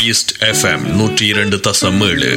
east FM நூற்றி இரண்டு தசம் ஏழு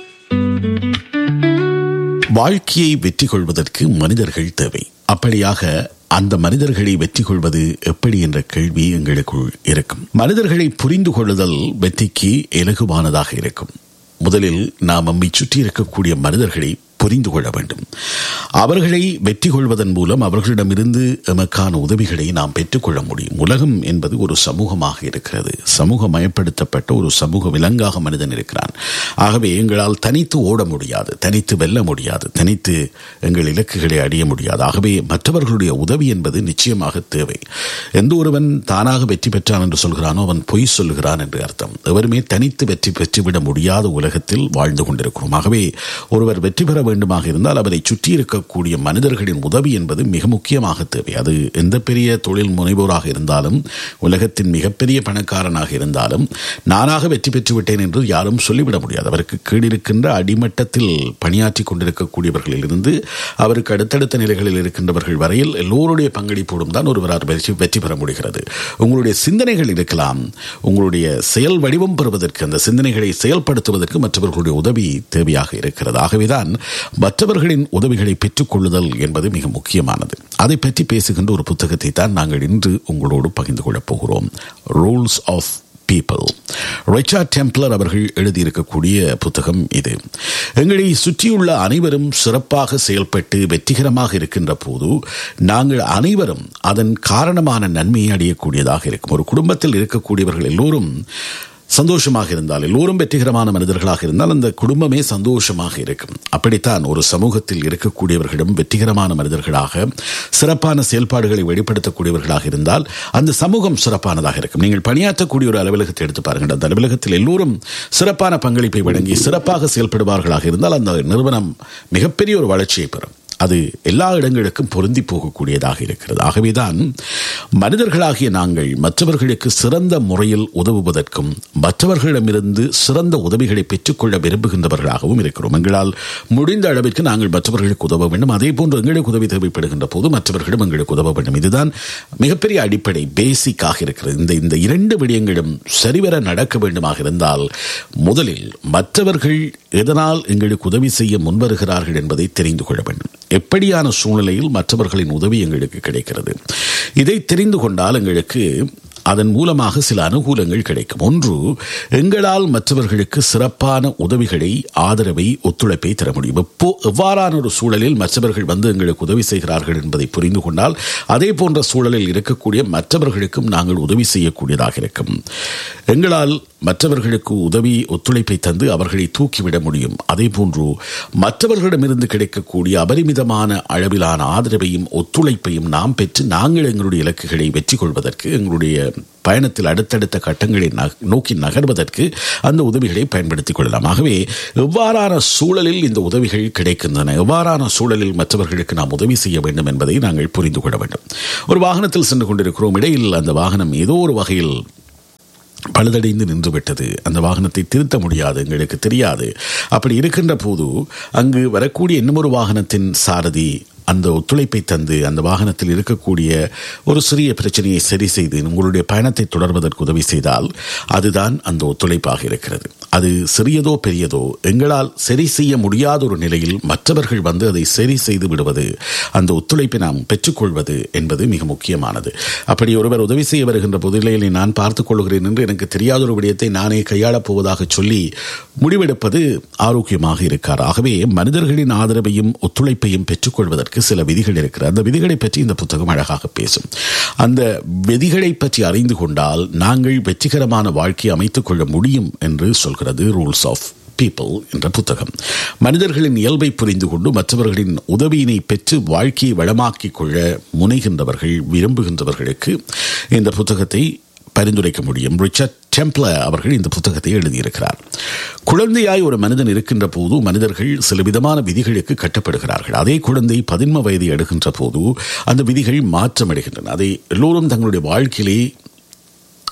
வாழ்க்கையை வெற்றி கொள்வதற்கு மனிதர்கள் தேவை அப்படியாக அந்த மனிதர்களை வெற்றி கொள்வது எப்படி என்ற கேள்வி எங்களுக்குள் இருக்கும் மனிதர்களை புரிந்து கொள்ளுதல் வெற்றிக்கு இலகுவானதாக இருக்கும் முதலில் நாம் நம்மை சுற்றி இருக்கக்கூடிய மனிதர்களை புரிந்து கொள்ள வேண்டும் அவர்களை வெற்றி கொள்வதன் மூலம் அவர்களிடமிருந்து எமக்கான உதவிகளை நாம் பெற்றுக்கொள்ள முடியும் உலகம் என்பது ஒரு சமூகமாக இருக்கிறது சமூகமயப்படுத்தப்பட்ட ஒரு சமூக விலங்காக மனிதன் இருக்கிறான் ஆகவே எங்களால் தனித்து ஓட முடியாது தனித்து வெல்ல முடியாது தனித்து எங்கள் இலக்குகளை அடைய முடியாது ஆகவே மற்றவர்களுடைய உதவி என்பது நிச்சயமாக தேவை எந்த ஒருவன் தானாக வெற்றி பெற்றான் என்று சொல்கிறானோ அவன் பொய் சொல்லுகிறான் என்று அர்த்தம் எவருமே தனித்து வெற்றி பெற்றுவிட முடியாத உலகத்தில் வாழ்ந்து கொண்டிருக்கிறோம் ஆகவே ஒருவர் வெற்றி பெற வேண்டுமாக இருந்தால் அவரை சுற்றி இருக்கக்கூடிய மனிதர்களின் உதவி என்பது மிக முக்கியமாக தேவை அது எந்த பெரிய தொழில் முனைவோராக இருந்தாலும் உலகத்தின் மிகப்பெரிய பணக்காரனாக இருந்தாலும் நானாக வெற்றி பெற்று விட்டேன் என்று யாரும் சொல்லிவிட முடியாது அவருக்கு கீழிருக்கின்ற அடிமட்டத்தில் பணியாற்றி கொண்டிருக்கக்கூடியவர்களில் இருந்து அவருக்கு அடுத்தடுத்த நிலைகளில் இருக்கின்றவர்கள் வரையில் எல்லோருடைய பங்களிப்போடும் தான் ஒருவரால் வெற்றி வெற்றி பெற முடிகிறது உங்களுடைய சிந்தனைகள் இருக்கலாம் உங்களுடைய செயல் வடிவம் பெறுவதற்கு அந்த சிந்தனைகளை செயல்படுத்துவதற்கு மற்றவர்களுடைய உதவி தேவையாக இருக்கிறது ஆகவேதான் மற்றவர்களின் உதவிகளை பெற்றுக்கொள்ளுதல் என்பது மிக முக்கியமானது அதை பற்றி பேசுகின்ற ஒரு புத்தகத்தை தான் நாங்கள் இன்று உங்களோடு பகிர்ந்து கொள்ளப் போகிறோம் Rules of People Richard Templer அவர்கள் எழுதியிருக்கக்கூடிய புத்தகம் இது எங்களை சுற்றியுள்ள அனைவரும் சிறப்பாக செயல்பட்டு வெற்றிகரமாக இருக்கின்ற போது நாங்கள் அனைவரும் அதன் காரணமான நன்மையை அடையக்கூடியதாக இருக்கும் ஒரு குடும்பத்தில் இருக்கக்கூடியவர்கள் எல்லோரும் சந்தோஷமாக இருந்தால் எல்லோரும் வெற்றிகரமான மனிதர்களாக இருந்தால் அந்த குடும்பமே சந்தோஷமாக இருக்கும் அப்படித்தான் ஒரு சமூகத்தில் இருக்கக்கூடியவர்களிடம் வெற்றிகரமான மனிதர்களாக சிறப்பான செயல்பாடுகளை வெளிப்படுத்தக்கூடியவர்களாக இருந்தால் அந்த சமூகம் சிறப்பானதாக இருக்கும் நீங்கள் பணியாற்றக்கூடிய ஒரு அலுவலகத்தை எடுத்து பாருங்கள் அந்த அலுவலகத்தில் எல்லோரும் சிறப்பான பங்களிப்பை வழங்கி சிறப்பாக செயல்படுவார்களாக இருந்தால் அந்த நிறுவனம் மிகப்பெரிய ஒரு வளர்ச்சியை பெறும் அது எல்லா இடங்களுக்கும் பொருந்தி போகக்கூடியதாக இருக்கிறது ஆகவேதான் மனிதர்களாகிய நாங்கள் மற்றவர்களுக்கு சிறந்த முறையில் உதவுவதற்கும் மற்றவர்களிடமிருந்து சிறந்த உதவிகளை பெற்றுக்கொள்ள விரும்புகின்றவர்களாகவும் இருக்கிறோம் எங்களால் முடிந்த அளவிற்கு நாங்கள் மற்றவர்களுக்கு உதவ வேண்டும் அதே போன்று எங்களுக்கு உதவி தேவைப்படுகின்ற போது மற்றவர்களிடம் எங்களுக்கு உதவ வேண்டும் இதுதான் மிகப்பெரிய அடிப்படை பேசிக்காக இருக்கிறது இந்த இந்த இரண்டு விடயங்களும் சரிவர நடக்க வேண்டுமாக இருந்தால் முதலில் மற்றவர்கள் எதனால் எங்களுக்கு உதவி செய்ய முன்வருகிறார்கள் என்பதை தெரிந்து கொள்ள வேண்டும் எப்படியான சூழ்நிலையில் மற்றவர்களின் உதவி எங்களுக்கு கிடைக்கிறது இதை தெரிந்து கொண்டால் எங்களுக்கு அதன் மூலமாக சில அனுகூலங்கள் கிடைக்கும் ஒன்று எங்களால் மற்றவர்களுக்கு சிறப்பான உதவிகளை ஆதரவை ஒத்துழைப்பை தர முடியும் எப்போ எவ்வாறான ஒரு சூழலில் மற்றவர்கள் வந்து எங்களுக்கு உதவி செய்கிறார்கள் என்பதை புரிந்து கொண்டால் அதே போன்ற சூழலில் இருக்கக்கூடிய மற்றவர்களுக்கும் நாங்கள் உதவி செய்யக்கூடியதாக இருக்கும் எங்களால் மற்றவர்களுக்கு உதவி ஒத்துழைப்பை தந்து அவர்களை தூக்கிவிட முடியும் அதே போன்று மற்றவர்களிடமிருந்து கிடைக்கக்கூடிய அபரிமிதமான அளவிலான ஆதரவையும் ஒத்துழைப்பையும் நாம் பெற்று நாங்கள் எங்களுடைய இலக்குகளை வெற்றி கொள்வதற்கு எங்களுடைய பயணத்தில் அடுத்தடுத்த கட்டங்களை நோக்கி நகர்வதற்கு அந்த உதவிகளை பயன்படுத்திக் கொள்ளலாம் ஆகவே எவ்வாறான சூழலில் இந்த உதவிகள் கிடைக்கின்றன எவ்வாறான சூழலில் மற்றவர்களுக்கு நாம் உதவி செய்ய வேண்டும் என்பதை நாங்கள் புரிந்து கொள்ள வேண்டும் ஒரு வாகனத்தில் சென்று கொண்டிருக்கிறோம் இடையில் அந்த வாகனம் ஏதோ ஒரு வகையில் பழுதடைந்து நின்றுவிட்டது அந்த வாகனத்தை திருத்த முடியாது எங்களுக்கு தெரியாது அப்படி இருக்கின்ற போது அங்கு வரக்கூடிய இன்னும் வாகனத்தின் சாரதி அந்த ஒத்துழைப்பை தந்து அந்த வாகனத்தில் இருக்கக்கூடிய ஒரு சிறிய பிரச்சனையை சரி செய்து உங்களுடைய பயணத்தை தொடர்வதற்கு உதவி செய்தால் அதுதான் அந்த ஒத்துழைப்பாக இருக்கிறது அது சிறியதோ பெரியதோ எங்களால் சரி செய்ய முடியாத ஒரு நிலையில் மற்றவர்கள் வந்து அதை சரி செய்து விடுவது அந்த ஒத்துழைப்பை நாம் பெற்றுக்கொள்வது என்பது மிக முக்கியமானது அப்படி ஒருவர் உதவி செய்ய வருகின்ற பொதுநிலையில் நான் பார்த்துக் கொள்கிறேன் என்று எனக்கு தெரியாத ஒரு விடயத்தை நானே கையாளப் போவதாக சொல்லி முடிவெடுப்பது ஆரோக்கியமாக இருக்கார் ஆகவே மனிதர்களின் ஆதரவையும் ஒத்துழைப்பையும் பெற்றுக்கொள்வதற்கு சில விதிகள் இருக்கிறது அந்த விதிகளை பற்றி இந்த புத்தகம் அழகாக பேசும் அந்த விதிகளை பற்றி அறிந்து கொண்டால் நாங்கள் வெற்றிகரமான வாழ்க்கையை அமைத்துக் கொள்ள முடியும் என்று சொல்கிறது ரூல்ஸ் ஆஃப் பீப்புள் என்ற புத்தகம் மனிதர்களின் இயல்பை புரிந்து கொண்டு மற்றவர்களின் உதவியினை பெற்று வாழ்க்கையை வளமாக்கிக் கொள்ள முனைகின்றவர்கள் விரும்புகின்றவர்களுக்கு இந்த புத்தகத்தை பரிந்துரைக்க முடியும் ரிச்சர்ட் டெம்ப்ளர் அவர்கள் இந்த புத்தகத்தை எழுதியிருக்கிறார் குழந்தையாய் ஒரு மனிதன் இருக்கின்ற போது மனிதர்கள் சில விதமான விதிகளுக்கு கட்டப்படுகிறார்கள் அதே குழந்தை பதின்ம வயதை எடுக்கின்ற போது அந்த விதிகள் மாற்றமடைகின்றன அதை எல்லோரும் தங்களுடைய வாழ்க்கையிலே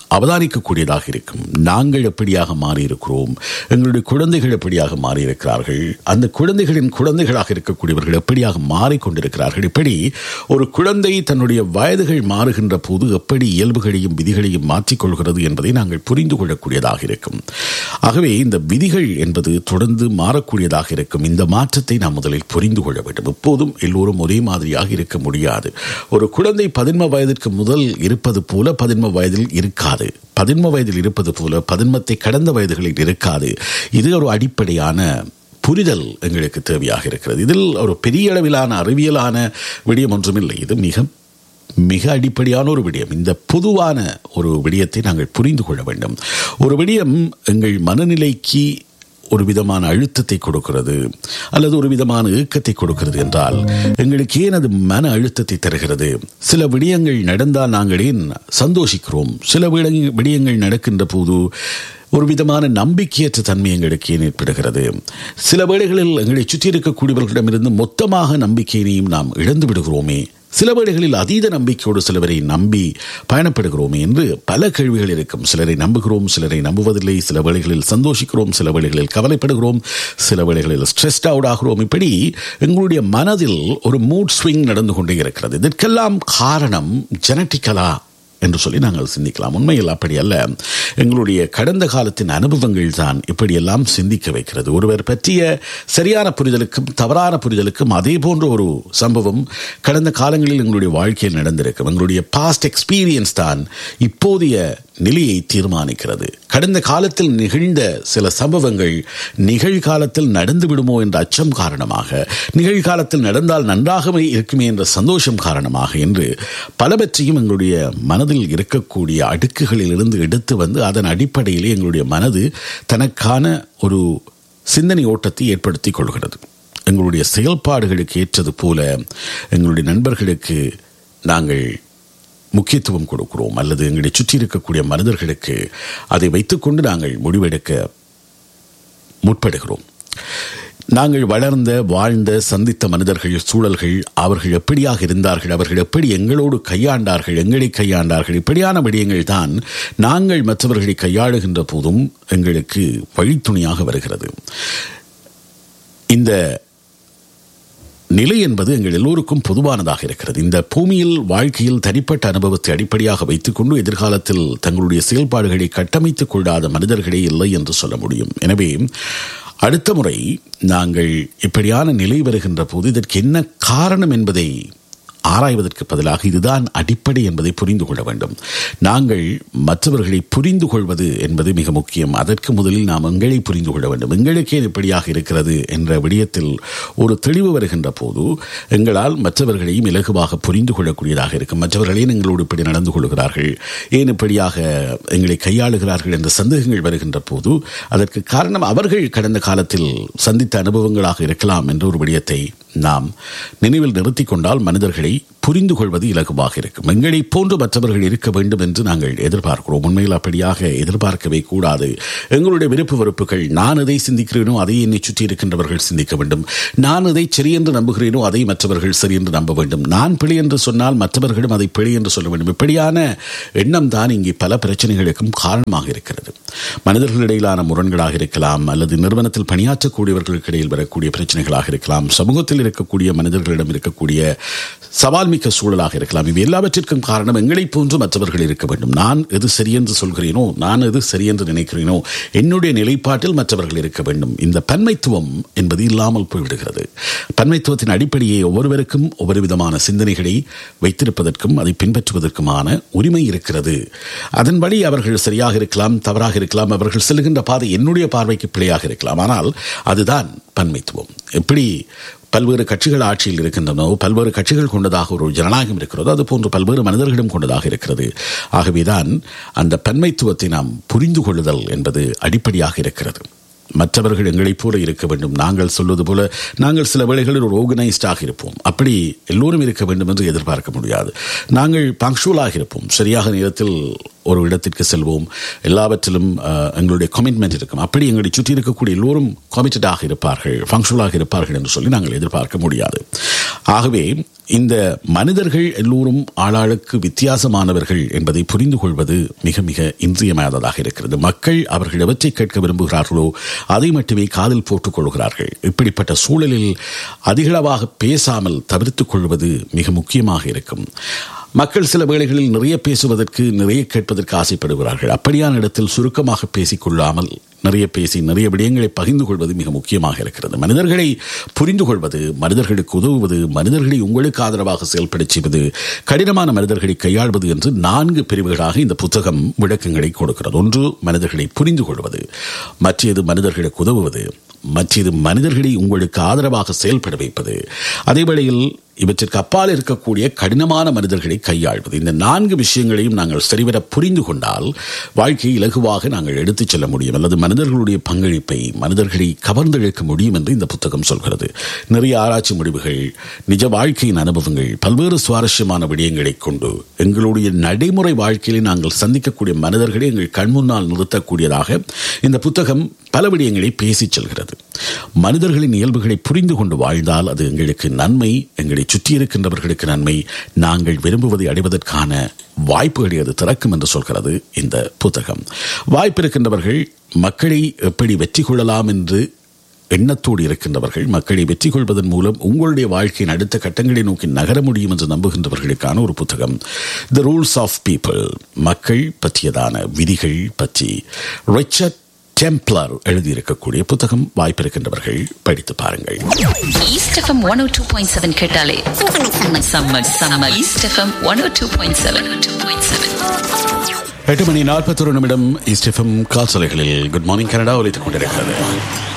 அவதானிக்கக்கூடியதாக இருக்கும் நாங்கள் எப்படியாக மாறியிருக்கிறோம் எங்களுடைய குழந்தைகள் எப்படியாக மாறியிருக்கிறார்கள் அந்த குழந்தைகளின் குழந்தைகளாக இருக்கக்கூடியவர்கள் எப்படியாக மாறிக்கொண்டிருக்கிறார்கள் இப்படி ஒரு குழந்தை தன்னுடைய வயதுகள் மாறுகின்ற போது எப்படி இயல்புகளையும் விதிகளையும் மாற்றிக்கொள்கிறது என்பதை நாங்கள் புரிந்து கொள்ளக்கூடியதாக இருக்கும் ஆகவே இந்த விதிகள் என்பது தொடர்ந்து மாறக்கூடியதாக இருக்கும் இந்த மாற்றத்தை நாம் முதலில் புரிந்து கொள்ள வேண்டும் எப்போதும் எல்லோரும் ஒரே மாதிரியாக இருக்க முடியாது ஒரு குழந்தை பதின்ம வயதிற்கு முதல் இருப்பது போல பதின்ம வயதில் இருக்காது பதின்ம வயதில் இருப்பது போல பதின்மத்தை கடந்த வயதுகளில் இருக்காது இது ஒரு அடிப்படையான புரிதல் எங்களுக்கு தேவையாக இருக்கிறது இதில் ஒரு பெரிய அளவிலான அறிவியலான விடயம் ஒன்றுமில்லை இது மிக மிக அடிப்படையான ஒரு விடயம் இந்த பொதுவான ஒரு விடயத்தை நாங்கள் புரிந்து கொள்ள வேண்டும் ஒரு விடயம் எங்கள் மனநிலைக்கு ஒரு விதமான அழுத்தத்தை கொடுக்கிறது அல்லது ஒரு விதமான ஏக்கத்தை கொடுக்கிறது என்றால் எங்களுக்கு ஏன் அது மன அழுத்தத்தை தருகிறது சில விடயங்கள் நடந்தால் நாங்கள் ஏன் சந்தோஷிக்கிறோம் சில விடங்க- விடயங்கள் நடக்கின்ற போது ஒரு விதமான நம்பிக்கையற்ற தன்மை எங்களுக்கு ஏன் ஏற்படுகிறது சில வேளைகளில் எங்களை சுற்றி இருக்கக்கூடியவர்களிடமிருந்து மொத்தமாக நம்பிக்கையினையும் நாம் இழந்து விடுகிறோமே சில வேளைகளில் அதீத நம்பிக்கையோடு சிலவரை நம்பி பயணப்படுகிறோமே என்று பல கேள்விகள் இருக்கும் சிலரை நம்புகிறோம் சிலரை நம்புவதில்லை சில வேளைகளில் சந்தோஷிக்கிறோம் சில வேளைகளில் கவலைப்படுகிறோம் சில வேளைகளில் ஸ்ட்ரெஸ்ட் அவுட் ஆகிறோம் இப்படி எங்களுடைய மனதில் ஒரு மூட் ஸ்விங் நடந்து கொண்டே இருக்கிறது இதற்கெல்லாம் காரணம் ஜெனட்டிக்கலா என்று சொல்லி நாங்கள் சிந்திக்கலாம் உண்மையில் அப்படி அல்ல எங்களுடைய கடந்த காலத்தின் அனுபவங்கள் தான் இப்படியெல்லாம் சிந்திக்க வைக்கிறது ஒருவர் பற்றிய சரியான புரிதலுக்கும் தவறான புரிதலுக்கும் அதே போன்ற ஒரு சம்பவம் கடந்த காலங்களில் எங்களுடைய வாழ்க்கையில் நடந்திருக்கும் எங்களுடைய பாஸ்ட் எக்ஸ்பீரியன்ஸ் தான் இப்போதைய நிலையை தீர்மானிக்கிறது கடந்த காலத்தில் நிகழ்ந்த சில சம்பவங்கள் நிகழ்காலத்தில் நடந்து விடுமோ என்ற அச்சம் காரணமாக நிகழ்காலத்தில் நடந்தால் நன்றாகவே இருக்குமே என்ற சந்தோஷம் காரணமாக என்று பலவற்றையும் எங்களுடைய மனதில் இருக்கக்கூடிய அடுக்குகளில் இருந்து எடுத்து வந்து அதன் அடிப்படையிலே எங்களுடைய மனது தனக்கான ஒரு சிந்தனை ஓட்டத்தை ஏற்படுத்திக் கொள்கிறது எங்களுடைய செயல்பாடுகளுக்கு ஏற்றது போல எங்களுடைய நண்பர்களுக்கு நாங்கள் முக்கியத்துவம் கொடுக்கிறோம் அல்லது எங்களை சுற்றி இருக்கக்கூடிய மனிதர்களுக்கு அதை வைத்துக்கொண்டு நாங்கள் முடிவெடுக்க முற்படுகிறோம் நாங்கள் வளர்ந்த வாழ்ந்த சந்தித்த மனிதர்கள் சூழல்கள் அவர்கள் எப்படியாக இருந்தார்கள் அவர்கள் எப்படி எங்களோடு கையாண்டார்கள் எங்களை கையாண்டார்கள் இப்படியான விடயங்கள் தான் நாங்கள் மற்றவர்களை கையாளுகின்ற போதும் எங்களுக்கு வழித்துணையாக வருகிறது இந்த நிலை என்பது எங்கள் எல்லோருக்கும் பொதுவானதாக இருக்கிறது இந்த பூமியில் வாழ்க்கையில் தனிப்பட்ட அனுபவத்தை அடிப்படையாக வைத்துக்கொண்டு எதிர்காலத்தில் தங்களுடைய செயல்பாடுகளை கட்டமைத்துக் கொள்ளாத மனிதர்களே இல்லை என்று சொல்ல முடியும் எனவே அடுத்த முறை நாங்கள் இப்படியான நிலை வருகின்ற போது இதற்கு என்ன காரணம் என்பதை ஆராய்வதற்கு பதிலாக இதுதான் அடிப்படை என்பதை புரிந்து கொள்ள வேண்டும் நாங்கள் மற்றவர்களை புரிந்து கொள்வது என்பது மிக முக்கியம் அதற்கு முதலில் நாம் எங்களை புரிந்து கொள்ள வேண்டும் எங்களுக்கே இப்படியாக இருக்கிறது என்ற விடயத்தில் ஒரு தெளிவு வருகின்ற போது எங்களால் மற்றவர்களையும் இலகுவாக புரிந்து கொள்ளக்கூடியதாக இருக்கும் மற்றவர்களே எங்களோடு இப்படி நடந்து கொள்கிறார்கள் ஏன் இப்படியாக எங்களை கையாளுகிறார்கள் என்ற சந்தேகங்கள் வருகின்ற போது அதற்கு காரணம் அவர்கள் கடந்த காலத்தில் சந்தித்த அனுபவங்களாக இருக்கலாம் என்ற ஒரு விடயத்தை நாம் நினைவில் நிறுத்திக் கொண்டால் மனிதர்களை புரிந்து கொள்வது இலகுவாக இருக்கும் எங்களை போன்று மற்றவர்கள் இருக்க வேண்டும் என்று நாங்கள் எதிர்பார்க்கிறோம் உண்மையில் அப்படியாக எதிர்பார்க்கவே கூடாது எங்களுடைய விருப்பு வெறுப்புகள் நான் எதை சிந்திக்கிறேனோ அதை என்னை சுற்றி இருக்கின்றவர்கள் சிந்திக்க வேண்டும் நான் எதை சரி என்று நம்புகிறேனோ அதை மற்றவர்கள் சரி என்று நம்ப வேண்டும் நான் பிழை என்று சொன்னால் மற்றவர்களும் அதை பிழை என்று சொல்ல வேண்டும் இப்படியான எண்ணம் தான் இங்கே பல பிரச்சனைகளுக்கும் காரணமாக இருக்கிறது மனிதர்களிடையிலான முரண்களாக இருக்கலாம் அல்லது நிறுவனத்தில் பணியாற்றக்கூடியவர்களுக்கு இடையில் வரக்கூடிய பிரச்சனைகளாக இருக்கலாம் சமூகத்தில் இருக்கக்கூடிய மனிதர்களிடம் இருக்கக்கூடிய சவால் மிக்க சூழலாக இருக்கலாம் இவை எல்லாவற்றிற்கும் காரணம் எங்களை போன்று மற்றவர்கள் இருக்க வேண்டும் நான் எது சரியென்று சொல்கிறேனோ நான் எது சரியென்று நினைக்கிறேனோ என்னுடைய நிலைப்பாட்டில் மற்றவர்கள் இருக்க வேண்டும் இந்த பன்மைத்துவம் என்பது இல்லாமல் போய்விடுகிறது பன்மைத்துவத்தின் அடிப்படையே ஒவ்வொருவருக்கும் ஒவ்வொரு விதமான சிந்தனைகளை வைத்திருப்பதற்கும் அதை பின்பற்றுவதற்குமான உரிமை இருக்கிறது அதன்படி அவர்கள் சரியாக இருக்கலாம் தவறாக இருக்கலாம் அவர்கள் செல்கின்ற பாதை என்னுடைய பார்வைக்கு பிழையாக இருக்கலாம் ஆனால் அதுதான் பன்மைத்துவம் எப்படி பல்வேறு கட்சிகள் ஆட்சியில் இருக்கின்றனோ பல்வேறு கட்சிகள் கொண்டதாக ஒரு ஜனநாயகம் இருக்கிறதோ அது போன்று பல்வேறு மனிதர்களும் கொண்டதாக இருக்கிறது ஆகவேதான் அந்த பன்மைத்துவத்தை நாம் புரிந்து கொள்ளுதல் என்பது அடிப்படையாக இருக்கிறது மற்றவர்கள் எங்களைப் போல இருக்க வேண்டும் நாங்கள் சொல்வது போல நாங்கள் சில வேளைகளில் ஒரு ஆர்கனைஸ்டாக இருப்போம் அப்படி எல்லோரும் இருக்க வேண்டும் என்று எதிர்பார்க்க முடியாது நாங்கள் பங்க்சுவலாக இருப்போம் சரியாக நேரத்தில் ஒரு இடத்திற்கு செல்வோம் எல்லாவற்றிலும் அஹ், எங்களுடைய கமிட்மெண்ட் இருக்கும் அப்படி எங்களை சுற்றி இருக்கக்கூடிய எல்லோரும் கமிட்டடாக இருப்பார்கள் ஃபங்க்ஷனலாக இருப்பார்கள் என்று சொல்லி நாங்கள் எதிர்பார்க்க முடியாது ஆகவே இந்த மனிதர்கள் எல்லோரும் ஆளாளுக்கு வித்தியாசமானவர்கள் என்பதை புரிந்து கொள்வது மிக மிக இன்றியமையாததாக இருக்கிறது மக்கள் அவர்கள் எவற்றை கேட்க விரும்புகிறார்களோ அதை மட்டுமே காதில் போட்டுக் கொள்கிறார்கள் இப்படிப்பட்ட சூழலில் அதிகளவாக பேசாமல் தவிர்த்துக் கொள்வது மிக முக்கியமாக இருக்கும் மக்கள் சில வேளைகளில் நிறைய பேசுவதற்கு நிறைய கேட்பதற்கு ஆசைப்படுகிறார்கள் அப்படியான இடத்தில் சுருக்கமாக பேசிக் கொள்ளாமல் நிறைய பேசி நிறைய விடயங்களை பகிர்ந்து கொள்வது மிக முக்கியமாக இருக்கிறது மனிதர்களை புரிந்து கொள்வது மனிதர்களுக்கு உதவுவது மனிதர்களை உங்களுக்கு ஆதரவாக செயல்படச் செய்வது கடினமான மனிதர்களை கையாள்வது என்று நான்கு பிரிவுகளாக இந்த புத்தகம் விளக்கங்களை கொடுக்கிறது ஒன்று மனிதர்களை புரிந்து கொள்வது மற்றது மனிதர்களுக்கு உதவுவது மற்றது மனிதர்களை உங்களுக்கு ஆதரவாக செயல்பட வைப்பது அதே வேளையில் இவற்றிற்கு அப்பால் இருக்கக்கூடிய கடினமான மனிதர்களை கையாள்வது இந்த நான்கு விஷயங்களையும் நாங்கள் சரிவர புரிந்து கொண்டால் வாழ்க்கையை இலகுவாக நாங்கள் எடுத்துச் செல்ல முடியும் அல்லது மனிதர்களுடைய பங்களிப்பை மனிதர்களை கவர்ந்தெழுக்க முடியும் என்று இந்த புத்தகம் சொல்கிறது நிறைய ஆராய்ச்சி முடிவுகள் நிஜ வாழ்க்கையின் அனுபவங்கள் பல்வேறு சுவாரஸ்யமான விடயங்களை கொண்டு எங்களுடைய நடைமுறை வாழ்க்கையிலே நாங்கள் சந்திக்கக்கூடிய மனிதர்களை எங்கள் கண்முன்னால் நிறுத்தக்கூடியதாக இந்த புத்தகம் பல விடயங்களை பேசிச் செல்கிறது மனிதர்களின் இயல்புகளை புரிந்து கொண்டு வாழ்ந்தால் அது எங்களுக்கு நன்மை எங்களை சுற்றி இருக்கின்றவர்களுக்கு நன்மை நாங்கள் விரும்புவதை அடைவதற்கான வாய்ப்புகளை அது திறக்கும் என்று சொல்கிறது இந்த புத்தகம் வாய்ப்பு இருக்கின்றவர்கள் மக்களை எப்படி வெற்றி கொள்ளலாம் என்று எண்ணத்தோடு இருக்கின்றவர்கள் மக்களை வெற்றி கொள்வதன் மூலம் உங்களுடைய வாழ்க்கையின் அடுத்த கட்டங்களை நோக்கி நகர முடியும் என்று நம்புகின்றவர்களுக்கான ஒரு புத்தகம் த ரூல்ஸ் ஆஃப் பீப்புள் மக்கள் பற்றியதான விதிகள் பற்றி ரிச்சர்ட் டெம்ப்ளர் எழுதியிருக்கக்கூடிய புத்தகம் வாய்ப்பிருக்கின்றவர்கள் படித்து பாருங்கள் East FM one O two point seven கேட்டாலே செம்ம செம்ம East FM one O two point seven two point seven எட்டு மணி நாற்பத்தொரு நிமிடம் ஈஸ்ட் எஃப்எம் கால்சலைகளில் குட் மார்னிங் கனடா ஒலித்துக் கொண்டிருக்கிறது